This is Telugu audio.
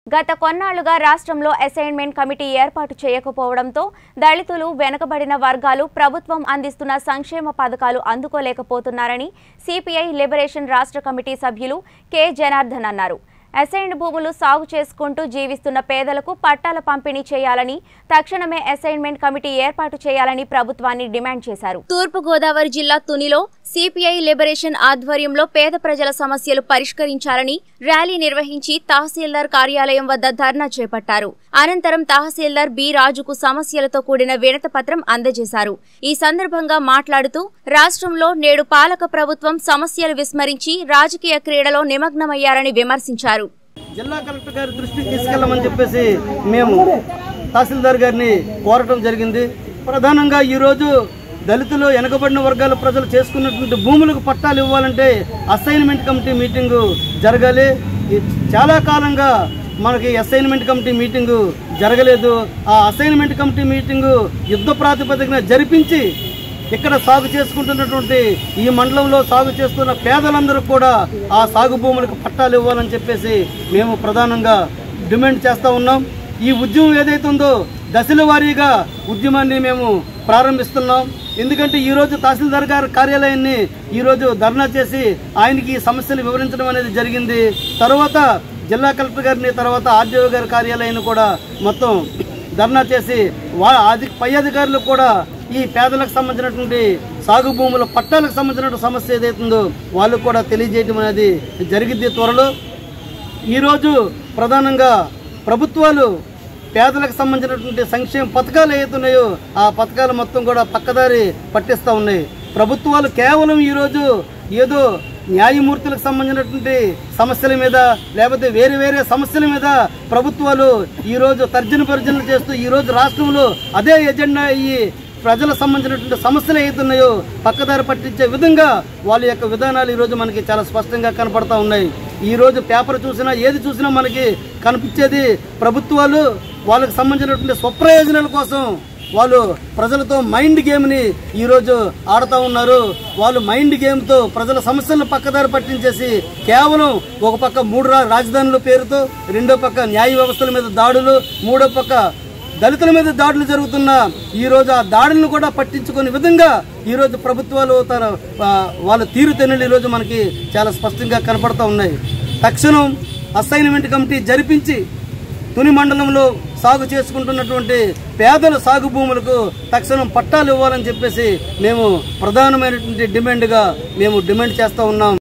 గత కొన్నాళ్లుగా రాష్ట్రంలో అసైన్మెంట్ కమిటీ ఏర్పాటు చేయకపోవడంతో దళితులు వెనుకబడిన వర్గాలు ప్రభుత్వం అందిస్తున్న సంక్షేమ పథకాలు అందుకోలేకపోతున్నారని సిపిఐ లిబరేషన్ రాష్ట్ర కమిటీ సభ్యులు కె జనార్దన్ అన్నారు అసైన్డ్ భూములు సాగు చేసుకుంటూ జీవిస్తున్న పేదలకు పట్టాల పంపిణీ చేయాలని తక్షణమే అసైన్మెంట్ కమిటీ ఏర్పాటు చేయాలని ప్రభుత్వాన్ని డిమాండ్ చేశారు తూర్పు గోదావరి జిల్లా తునిలో సిపిఐ లిబరేషన్ ఆధ్వర్యంలో పేద ప్రజల సమస్యలు పరిష్కరించాలని ర్యాలీ నిర్వహించి తహసీల్దార్ కార్యాలయం వద్ద ధర్నా చేపట్టారు అనంతరం తహసీల్దార్ బి రాజుకు సమస్యలతో కూడిన వినత పత్రం అందజేశారు ఈ సందర్భంగా మాట్లాడుతూ రాష్ట్రంలో నేడు పాలక ప్రభుత్వం సమస్యలు విస్మరించి రాజకీయ క్రీడలో నిమగ్నమయ్యారని విమర్శించారు జిల్లా కలెక్టర్ గారి దృష్టికి తీసుకెళ్లమని చెప్పేసి మేము తహసీల్దార్ గారిని కోరటం జరిగింది ప్రధానంగా ఈరోజు దళితులు వెనకబడిన వర్గాల ప్రజలు చేసుకున్నటువంటి భూములకు పట్టాలు ఇవ్వాలంటే అసైన్మెంట్ కమిటీ మీటింగు జరగాలి ఈ చాలా కాలంగా మనకి అసైన్మెంట్ కమిటీ మీటింగు జరగలేదు ఆ అసైన్మెంట్ కమిటీ మీటింగు యుద్ధ ప్రాతిపదికన జరిపించి ఇక్కడ సాగు చేసుకుంటున్నటువంటి ఈ మండలంలో సాగు చేస్తున్న పేదలందరూ కూడా ఆ సాగు భూములకు పట్టాలు ఇవ్వాలని చెప్పేసి మేము ప్రధానంగా డిమాండ్ చేస్తూ ఉన్నాం ఈ ఉద్యమం ఏదైతే ఉందో దశల వారీగా ఉద్యమాన్ని మేము ప్రారంభిస్తున్నాం ఎందుకంటే ఈరోజు తహసీల్దార్ గారి కార్యాలయాన్ని ఈరోజు ధర్నా చేసి ఆయనకి ఈ సమస్యలు వివరించడం అనేది జరిగింది తర్వాత జిల్లా కలెక్టర్ గారిని తర్వాత ఆర్డీఓ గారి కార్యాలయాన్ని కూడా మొత్తం ధర్నా చేసి వా అధి పై అధికారులు కూడా ఈ పేదలకు సంబంధించినటువంటి సాగు భూముల పట్టాలకు సంబంధించిన సమస్య ఏదైతుందో వాళ్ళకు కూడా తెలియజేయడం అనేది జరిగింది త్వరలో ఈరోజు ప్రధానంగా ప్రభుత్వాలు పేదలకు సంబంధించినటువంటి సంక్షేమ పథకాలు ఏవైతున్నాయో ఆ పథకాలు మొత్తం కూడా పక్కదారి పట్టిస్తూ ఉన్నాయి ప్రభుత్వాలు కేవలం ఈరోజు ఏదో న్యాయమూర్తులకు సంబంధించినటువంటి సమస్యల మీద లేకపోతే వేరే వేరే సమస్యల మీద ప్రభుత్వాలు ఈరోజు తర్జన పరిజనలు చేస్తూ ఈరోజు రాష్ట్రంలో అదే ఎజెండా అయ్యి ప్రజలకు సంబంధించినటువంటి సమస్యలు ఏతున్నాయో పక్కదారి పట్టించే విధంగా వాళ్ళ యొక్క విధానాలు ఈరోజు మనకి చాలా స్పష్టంగా కనపడతా ఉన్నాయి ఈ రోజు పేపర్ చూసినా ఏది చూసినా మనకి కనిపించేది ప్రభుత్వాలు వాళ్ళకి సంబంధించినటువంటి స్వప్రయోజనాల కోసం వాళ్ళు ప్రజలతో మైండ్ గేమ్ని ఈరోజు ఆడుతూ ఉన్నారు వాళ్ళు మైండ్ గేమ్తో ప్రజల సమస్యలను పక్కదారి పట్టించేసి కేవలం ఒక పక్క మూడు రా- రాజధానుల పేరుతో రెండో పక్క న్యాయ వ్యవస్థల మీద దాడులు మూడో పక్క దళితుల మీద దాడులు జరుగుతున్న ఈ రోజు ఆ దాడులను కూడా పట్టించుకునే విధంగా ఈ రోజు ప్రభుత్వాలు తన ఆ, వాళ్ళ తీరు తెన్నులు ఈ రోజు మనకి చాలా స్పష్టంగా కనపడతా ఉన్నాయి తక్షణం అసైన్మెంట్ కమిటీ జరిపించి తుని మండలంలో సాగు చేసుకుంటున్నటువంటి పేదల సాగు భూములకు తక్షణం పట్టాలు ఇవ్వాలని చెప్పేసి మేము ప్రధానమైనటువంటి డిమాండ్గా మేము డిమాండ్ చేస్తూ ఉన్నాం